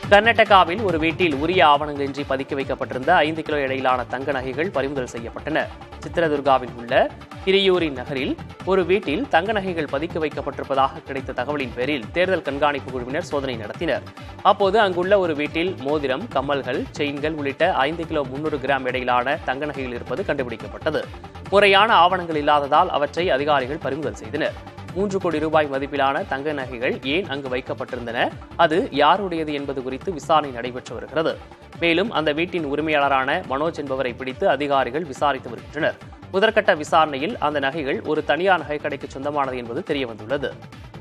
கர்நாடகாவில் ஒரு வீட்டில் உரிய ஆவணங்களின்றி பதுக்கி வைக்கப்பட்டிருந்த ஐந்து கிலோ எடையிலான தங்க நகைகள் பறிமுதல் செய்யப்பட்டன சித்திரதுர்காவில் உள்ள கிரியூரின் நகரில் ஒரு வீட்டில் தங்க நகைகள் பதுக்கி வைக்கப்பட்டிருப்பதாக கிடைத்த தகவலின் பேரில் தேர்தல் கண்காணிப்பு குழுவினர் சோதனை நடத்தினர் அப்போது அங்குள்ள ஒரு வீட்டில் மோதிரம் கம்மல்கள் செயின்கள் உள்ளிட்ட ஐந்து கிலோ முன்னூறு கிராம் எடையிலான தங்க நகைகள் இருப்பது கண்டுபிடிக்கப்பட்டது முறையான ஆவணங்கள் இல்லாததால் அவற்றை அதிகாரிகள் பறிமுதல் செய்தனர் மூன்று கோடி ரூபாய் மதிப்பிலான தங்க நகைகள் ஏன் அங்கு வைக்கப்பட்டிருந்தன அது யாருடையது என்பது குறித்து விசாரணை நடைபெற்று வருகிறது மேலும் அந்த வீட்டின் உரிமையாளரான மனோஜ் என்பவரை பிடித்து அதிகாரிகள் விசாரித்து வருகின்றனர் முதற்கட்ட விசாரணையில் அந்த நகைகள் ஒரு தனியார் நகைக்கடைக்கு சொந்தமானது என்பது தெரியவந்துள்ளது